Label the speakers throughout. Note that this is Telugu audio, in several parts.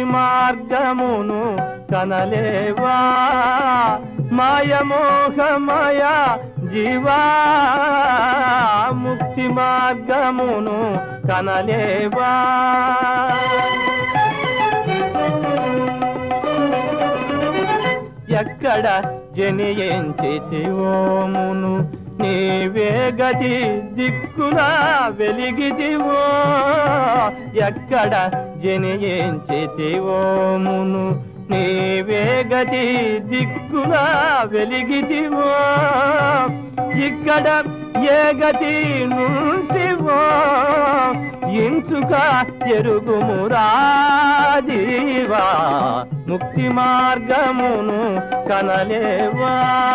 Speaker 1: మార్గమును కనలేవా మాయమోహమయ జీవా ముక్తి మార్గమును కనలేవా ఎక్కడ జనియంచితివోమును నీవే గతి దిక్కులా వెలిగితివో ఎక్కడ జనియంచితివోమును నీవే గతి దిక్కులా వెలిగితివో ఇక్కడ ఏ గతి నుంటివో ఇంచుక ఎరుగుమురా జీవా ముక్తి మార్గమును కనలేవా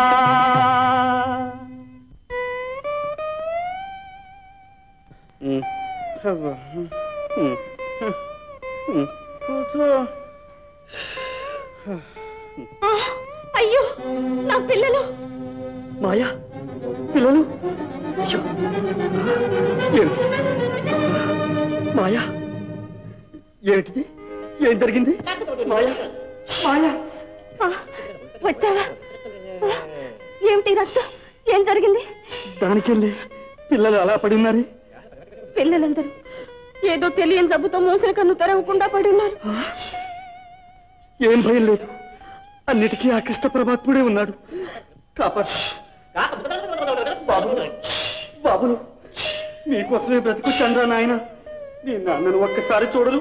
Speaker 2: ఆ, అయ్యో నా పిల్లలు
Speaker 3: మాయా పిల్లలు అయ్యో ఏమిటి మాయా ఏమిటిది ఏం జరిగింది మాయా మాయా
Speaker 2: ఆ, వచ్చావా ఆ, ఏమిటి ఈ రక్తం ఏం జరిగింది
Speaker 3: దానికెళ్ళి పిల్లలు అలా పడి ఉన్నారు
Speaker 2: పిల్లలందరూ ఏదో తెలియని జబ్బుతో మోసిన కన్ను తెరవకుండా పడి ఉన్నారు
Speaker 3: ఏం భయం లేదు అన్నిటికీ ఆ కృష్ణ పరమాత్ముడే ఉన్నాడు కాపాడు బాబులు బాబులు మీకోసమే బ్రతికొచ్చాను నాయన నీ నాన్నను ఒక్కసారి చూడరు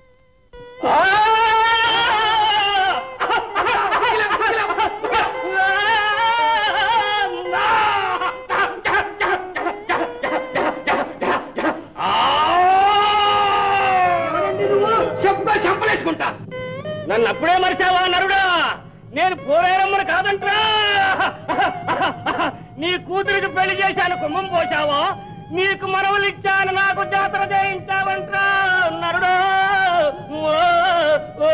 Speaker 4: చెప్పుకో చంపలేసుకుంటా నన్ను అప్పుడే మరిచావా నరుడా నేను పోరేరమ్మను కాదంట్రా నీ కూతురికి పెళ్లి చేశాను కుమ్మం పోశావా నీకు మనవలిచ్చాను నాకు జాతర చేయించావంట్రా నరుడా ఓ, ఓ.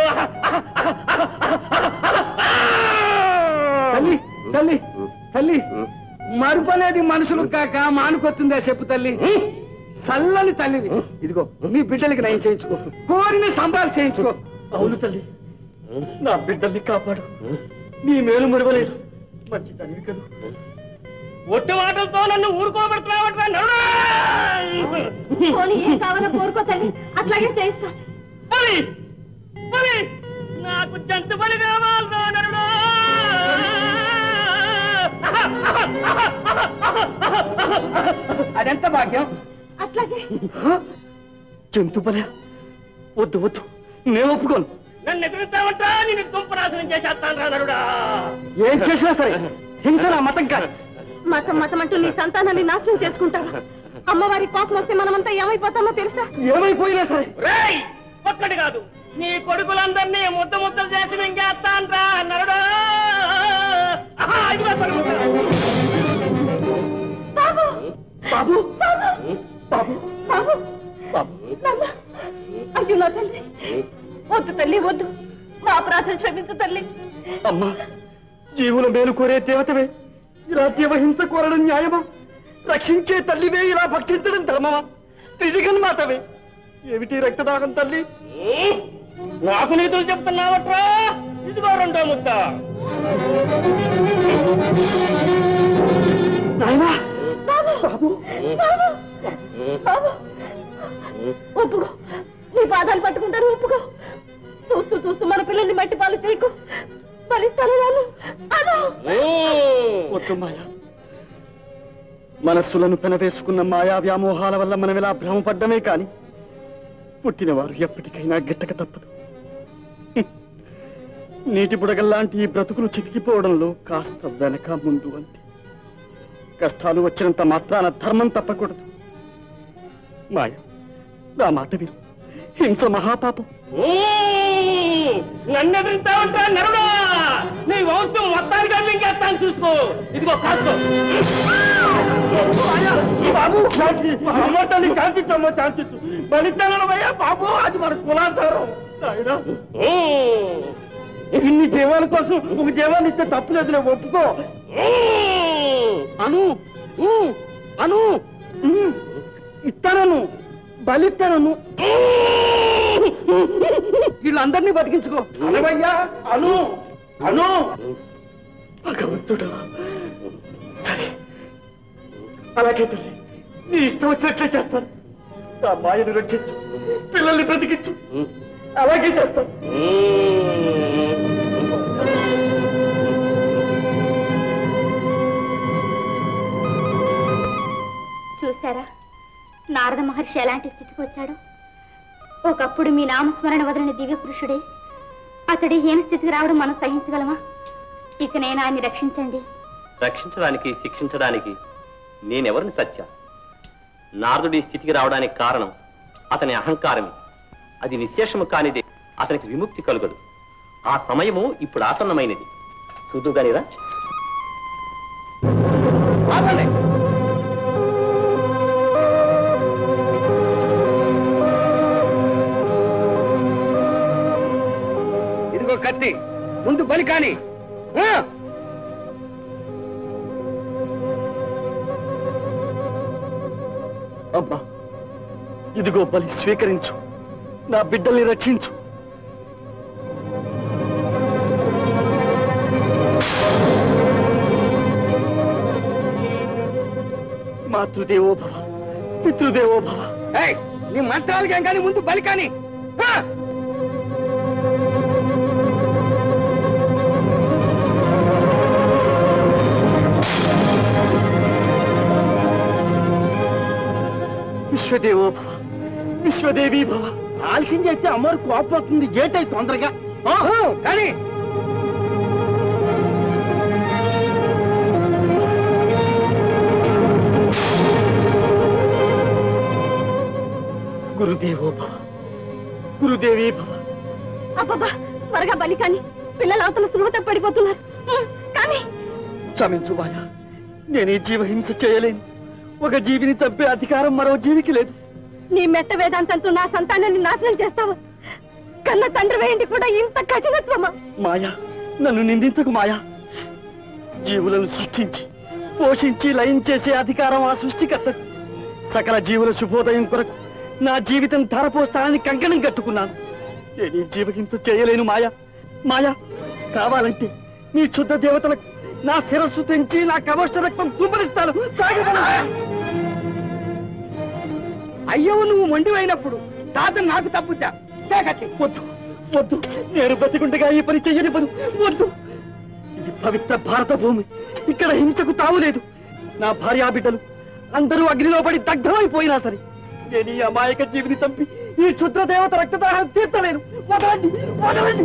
Speaker 5: తల్లి తల్లి తల్లి మరుపనేది మనుషులు కాక మానుకొస్తుందా చెప్పు తల్లి చల్లని తల్లివి ఇదిగో నీ బిడ్డలకి నయం చేయించుకో కోరిని సంబాలు చేయించుకో
Speaker 3: అవును తల్లి నా బిడ్డల్ని కాపాడు నీ మేలు మరవలేదు మంచి తల్లి కదూ
Speaker 4: ఒట్టి మాటలతో నన్ను ఊరుకోబెడుతున్నావట్రా నరుడా
Speaker 2: పోనీ ఏం కావాలో కోరుకో తల్లి అట్లాగే చేయిస్తా
Speaker 4: బలి బలి నాకు జంతు బలి కావాలరా నరుడా
Speaker 5: అదెంత భాగ్యం
Speaker 2: అట్లాగే
Speaker 3: జంతు బల వద్దు వద్దు నేను ఒప్పుకోను
Speaker 4: నన్ను ఎదురుతావంటా నేను దుంపనాశనం చేసేస్తాను రా నరుడా
Speaker 3: ఏం చేసినా సరే హింస నా మతం కాదు
Speaker 2: మతం మతం అంటూ నీ సంతానాన్ని నాశనం చేసుకుంటావా అమ్మవారి కోపం వస్తే మనమంతా ఏమైపోతామో తెలుసా
Speaker 3: ఏమైపోయినా సరే
Speaker 4: రేయ్ ఒక్కటి కాదు నీ కొడుకులందరినీ ముద్ద ముద్దలు చేసి మింగేస్తాను రా నరుడా ఆహా, ఇదిగో పరుగుతా.
Speaker 2: బాబు
Speaker 3: బాబు బాబు
Speaker 2: బాబు
Speaker 3: బాబు
Speaker 2: నాన్న అయ్యో నా తల్లి వద్దు తల్లి వద్దు మా అపరాధం క్షమించు తల్లి
Speaker 3: అమ్మా జీవుల మేలు కోరే దేవతవే ఇలా జీవహింస కోరడం న్యాయమా రక్షించే తల్లివే ఇలా భక్షించడం ధర్మమా త్రిజగన్మాతవే ఏమిటి రక్తదాహం తల్లి
Speaker 4: ఉమ్, నాకు నీతులు చెప్తున్నావట్రా ఇదిగో రెండో ముద్ద
Speaker 3: నాయనా
Speaker 2: బాబు
Speaker 3: బాబు
Speaker 2: బాబు బాబు ఒప్పుకో నీ పాదాలు పట్టుకుంటారు ఒప్పుకో చూస్తూ చూస్తూ మన పిల్లల్ని మట్టి పాలు చేయకు బలిస్తాను రాను అను
Speaker 4: ఉమ్.
Speaker 3: వద్దు మాయా మనస్సులను పెనవేసుకున్న మాయా వ్యామోహాల వల్ల మనం ఇలా భ్రమపడ్డమే కాని పుట్టినవారు ఎప్పటికైనా గిట్టక తప్పదు హ్మ్. నీటి బుడగల్లాంటి ఈ బ్రతుకులు చితికిపోవడంలో కాస్త వెనక ముందు అంతే కష్టాలు వచ్చినంత మాత్రాన ధర్మం తప్పకూడదు మాయ నా మాట విను హింస మహాపాపం
Speaker 4: ఉమ్, నన్ను ఎదురుతావంటా నరుడా నీ వంశం మొత్తానికి మింగేస్తాను చూసుకో ఇదిగో కాసుకో
Speaker 3: బాబు శాంతి అమ్మతల్లి శాంతించమ్మ శాంతించు బలితనమయ్యా బాబు అది మన కులాసారం నాయనా
Speaker 4: ఉమ్,
Speaker 3: ఇన్ని జీవాల కోసం ఒక జీవాన్ని ఇస్తే తప్పులేదులే ఒప్పుకో
Speaker 4: ఉమ్.
Speaker 5: అను ఊ, అను
Speaker 3: ఉమ్, ఇస్తానను బలిస్తానను
Speaker 5: వీళ్ళందరినీ బతికించుకో
Speaker 3: అనవయ్యా అను అను భగవంతుడా సరే అలాగే తల్లి నీ ఇష్టం వచ్చినట్లే చేస్తాను నా మాయను రక్షించు పిల్లల్ని బ్రతికించు అలాగే చేస్తాను
Speaker 6: చూసారా నారద మహర్షి ఎలాంటి స్థితికి వచ్చాడు ఒకప్పుడు మీ నామస్మరణ వదలని దివ్య పురుషుడే అతడి హీన స్థితికి రావడం మనం సహించగలమా ఇక నేను ఆయన్ని రక్షించండి
Speaker 7: రక్షించడానికి శిక్షించడానికి నేనెవరిని సత్య నారదుడి స్థితికి రావడానికి కారణం అతని అహంకారమే అది నిశ్శేషము కానిదే అతనికి విముక్తి కలుగదు ఆ సమయము ఇప్పుడు ఆసన్నమైనది చూదుగానిరా
Speaker 5: ఆపండి ఇదిగో కత్తి ముందు బలి కాని ఆ!
Speaker 3: అబ్బా ఇదిగో బలి స్వీకరించు నా బిడ్డల్ని రక్షించు మాతృదేవో భవ పితృదేవో భవ
Speaker 5: ఏయ్, నీ మంత్రాలకేం కానీ ముందు బలి కాని ఆ!
Speaker 3: విశ్వదేవో భవ విశ్వదేవి భవ ఆలస్యం చేస్తే అమ్మవారు కోపం వస్తుంది ఏటై తొందరగా
Speaker 5: ఆ, కానీ
Speaker 3: గురుదేవో భవ గురుదేవి భవ
Speaker 2: అబ్బబ్బా త్వరగా బలి కానీ పిల్లలు అవతల సులువత పడిపోతున్నారు ఉమ్, కానీ
Speaker 3: క్షమించు మాయా నేను ఈ జీవహింస చేయలేను ఒక జీవిని చంపే అధికారం మరో జీవికి లేదు
Speaker 2: నీ మెట్ట వేదాంతంతో నా సంతానాన్ని నాశనం చేస్తావా కన్న తండ్రి వేయండి కూడా ఇంత కఠినత్వమా
Speaker 3: మాయా నన్ను నిందించకు మాయా జీవులను సృష్టించి పోషించి లయం చేసే అధికారం ఆ సృష్టికర్త సకల జీవుల శుభోదయం కొరకు నా జీవితం ధారపోస్తానని కంకణం కట్టుకున్నాను నేను ఈ జీవహింస చేయలేను మాయా మాయా కావాలంటే మీ క్షుద్ధ దేవతలకు నా శిరస్సు తెంచి నా కవష్ట రక్తం కుమ్మరిస్తాను తాగమను.
Speaker 5: అయ్యవు నువ్వు మొండివైనప్పుడు తాత నాకు తప్పుతా తే కత్తి
Speaker 3: వద్దు వద్దు నేను బతికుండగా ఈ పని చెయ్యని పని వద్దు ఇది పవిత్ర భారత భూమి ఇక్కడ హింసకు తావులేదు నా భార్యా బిడ్డలు అందరూ అగ్నిలో పడి దగ్ధమైపోయినా సరే నేను ఈ అమాయక జీవిని చంపి ఈ క్షుద్ర దేవత రక్తదాహం తీర్చలేను వదలండి వదలండి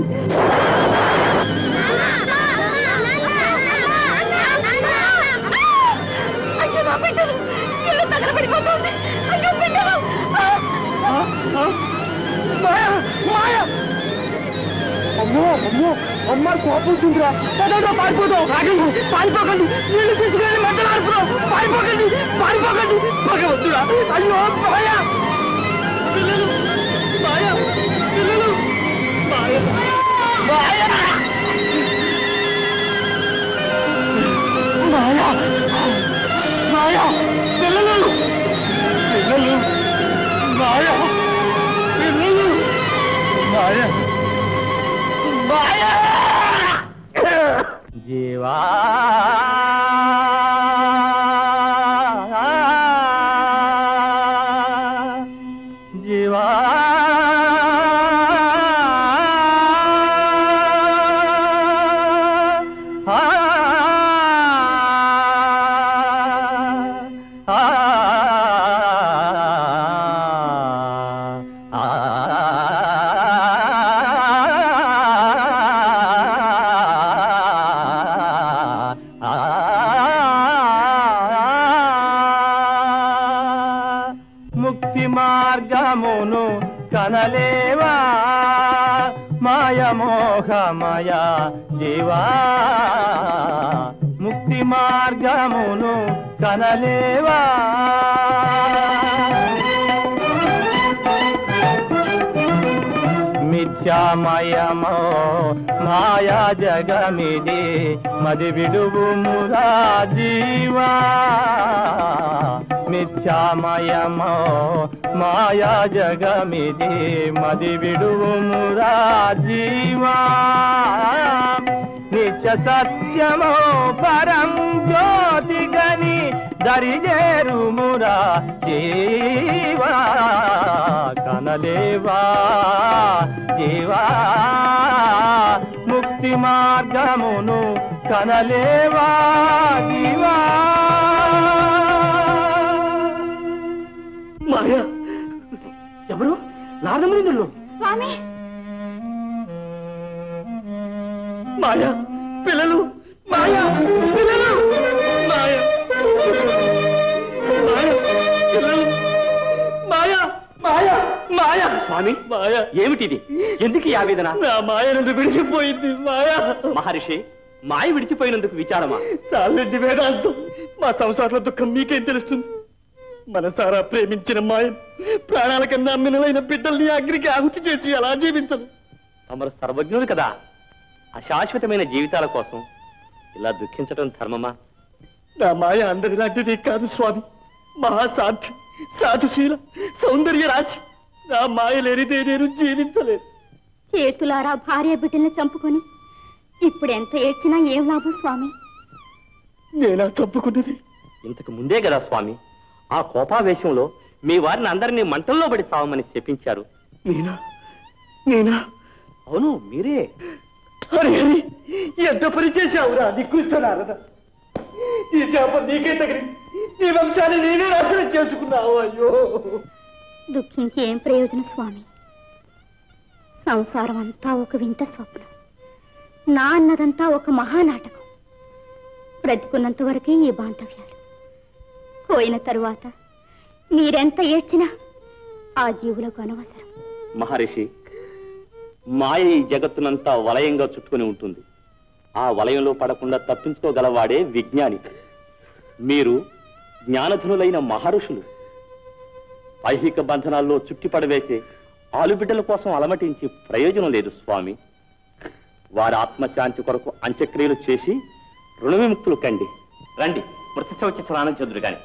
Speaker 2: అయ్యో నా బిడ్డలు ఇల్లు తగలబడిపోతుంది అయ్యో బిడ్డలు ఆ!
Speaker 3: ఆ, ఆ, మాయా మాయా అమ్మో అమ్మో అమ్మ కోపం వచ్చిందిరా పదండి పారిపోతాం ఆగండి పారిపోకండి నీళ్ళు తీసుకెళ్ళి మంటలు ఆడుతున్నాం పారిపోకండి పారిపోకండి భగవంతుడా అయ్యో మాయా పిల్లలు మాయా పిల్లలు మాయా మాయా మాయా మాయా పిల్లలు పిల్లలు మాయా పిల్లలు మాయా మాయా
Speaker 1: జీవా జీవా ముక్తి మార్గమును కనలేవా మాయ మోహమయ జీవా ముక్తి మార్గమును కనలేవా మిథ్యామయమో మాయా జగమిది మది విడువు మురా జీవా మిథ్యామయమో మాయా జగమిది మది విడువుమురా జీవా నిత్య సత్యమో పరం జ్యోతి గని దరిజేరుమురా జీవా కనలేవా జీవా ముక్తి మార్గమును కనలేవా జీవా
Speaker 3: మాయా ఎవరు నారదమునిందులు
Speaker 6: స్వామి
Speaker 3: మాయా పిల్లలు మాయా పిల్లలు మాయా మాయా పిల్లలు మాయా మాయా మాయా
Speaker 7: స్వామి
Speaker 3: మాయా
Speaker 7: ఏమిటిది ఎందుకు ఈ ఆవేదన
Speaker 3: నా మాయ నుండి విడిచిపోయింది మాయా
Speaker 7: మహర్షి మాయ విడిచిపోయినందుకు విచారమా
Speaker 3: చాలండి వేదాంతం మా సంసారంలో దుఃఖం మీకేం తెలుస్తుంది మనసారా ప్రేమించిన మాయను ప్రాణాల కన్నా మినలైన బిడ్డల్ని అగ్నికి ఆహుతి చేసి అలా జీవించను
Speaker 7: తమరు సర్వజ్ఞులు కదా అశాశ్వతమైన జీవితాల కోసం ఇలా దుఃఖించడం ధర్మమా
Speaker 3: నా మాయ అందరిలాంటిది కాదు స్వామి మహాసాధ్యం సాధుశీల సౌందర్య రాశి నా మాయ లేనిదే నేను జీవించలేదు
Speaker 6: చేతులారా భార్య బిడ్డల్ని చంపుకొని ఇప్పుడు ఎంత ఏడ్చినా ఏం లాభం స్వామి
Speaker 3: నేనా తప్పుకున్నది
Speaker 7: ఇంతకు ముందే కదా స్వామి ఆ కోపావేశంలో మీ వారిని అందరినీ మంటల్లో పడి చావమని శపించారు
Speaker 3: నేనా నేనా
Speaker 7: అవును మీరే
Speaker 3: హరి హరి ఎంత పని చేశావురా నికృష్ట ఈ శాపం నీకే తగిలింది నీ వంశాన్ని నేనే నాశనం చేసుకున్నావు అయ్యో
Speaker 6: దుఃఖించి ఏం ప్రయోజనం స్వామి సంసారం అంతా ఒక వింత స్వప్నం నా అన్నదంతా ఒక మహానాటకం బ్రతికున్నంత వరకే ఈ బాంధవ్యాలు పోయిన తరువాత మీరెంత ఏడ్చినా ఆ జీవులకు అనవసరం
Speaker 7: మహర్షి మాయ ఈ జగత్తునంతా వలయంగా చుట్టుకొని ఉంటుంది ఆ వలయంలో పడకుండా తప్పించుకోగలవాడే విజ్ఞాని మీరు జ్ఞానధనులైన మహర్షులు ఐహిక బంధనాల్లో చుట్టిపడవేసే ఆలుబిడ్డల కోసం అలమటించి ప్రయోజనం లేదు స్వామి వారి ఆత్మశాంతి కొరకు అంత్యక్రియలు చేసి రుణ విముక్తులు కండి రండి మృత శౌచ స్నానం చదురు గాని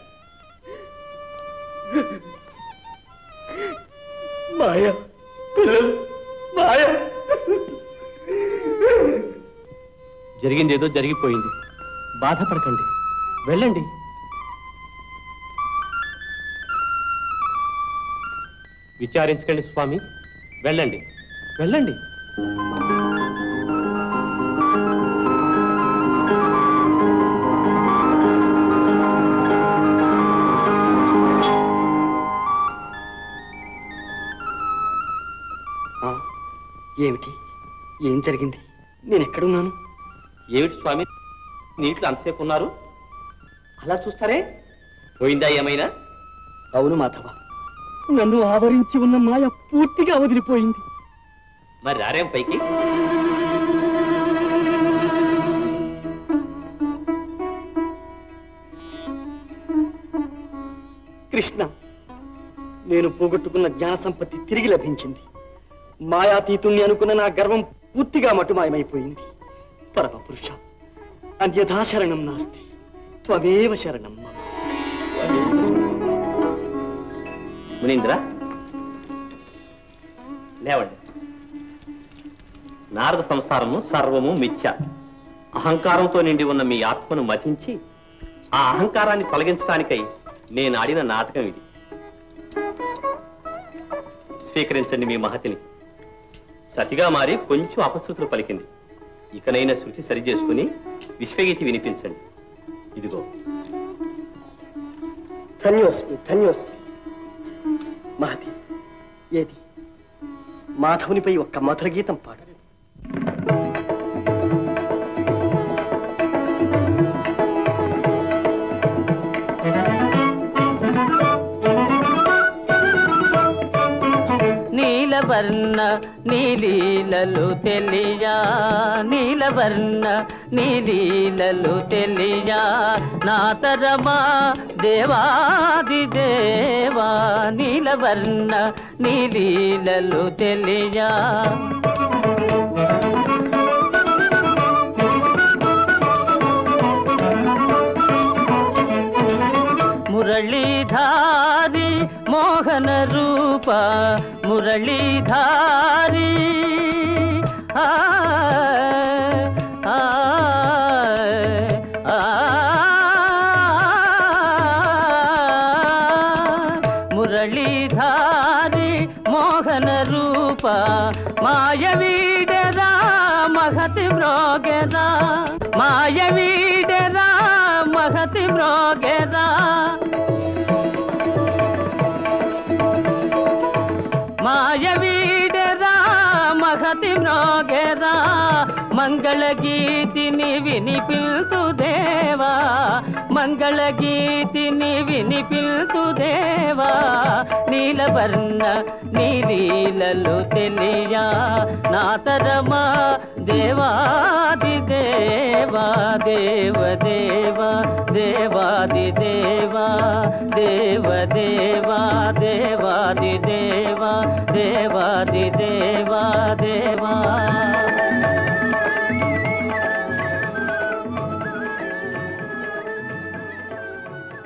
Speaker 3: మాయ పిల్లలు మాయ
Speaker 7: జరిగిందేదో జరిగిపోయింది బాధపడకండి వెళ్ళండి విచారించకండి స్వామి వెళ్ళండి వెళ్ళండి
Speaker 3: ఏమిటి ఏం జరిగింది నేను ఎక్కడున్నాను
Speaker 7: ఏమిటి స్వామి నీటిలో అంతసేపు ఉన్నారు అలా చూస్తారే పోయిందా ఏమైనా
Speaker 3: అవును మాధవ నన్ను ఆవరించి ఉన్న మాయ పూర్తిగా వదిలిపోయింది
Speaker 7: మరి రారేం పైకి
Speaker 3: కృష్ణ నేను పోగొట్టుకున్న జ్ఞాన సంపత్తి తిరిగి లభించింది మాయాతీతుణ్ణి అనుకున్న నా గర్వం పూర్తిగా మటుమాయమైపోయింది పరమ పురుష అన్యథా శరణం నాస్తి త్వమేవ శరణం మమ
Speaker 7: మునీంద్ర లేవండి నారద సంసారము సర్వము మిథ్య అహంకారంతో నిండి ఉన్న మీ ఆత్మను మధించి ఆ అహంకారాన్ని తొలగించడానికై నేను ఆడిన నాటకం ఇది స్వీకరించండి మీ మహతిని సతిగా మారి కొంచెం అపశృతులు పలికింది ఇకనైనా శృతి సరి చేసుకుని విశ్వగీతి వినిపించండి ఇదిగో
Speaker 3: ధన్యోస్మి ధన్యోస్మి మహతి ఏది మాధవునిపై ఒక్క మధుర గీతం పాడు
Speaker 8: నీలవర్ణ నీలీలలు తెలియా నీలవర్ణ నీలీలలు తెలియా నా తరమా దేవాది దేవా నీలవర్ణ నీలీలలు తెలియా మురళీధారి మోహన రూప మురళీధారి ఆ, ఆ, ఆ, మురళీధారి మోహన రూప మాయవీడరా మహతి మ్రోగెరా మాయవీడరా మహతి మ్రోగెరా మాయవీడరా మహతి మ్రోగెరా మంగళ గీతిని వినిపిల్తు దేవా మంగళ గీతిని వినిపిల్తు దేవా నీలవర్ణ నీలీలలు తెలియా నా తరమా దేవాది దేవా దేవ దేవా దేవాది దేవా దేవ దేవా దేవాది దేవా దేవాది దేవా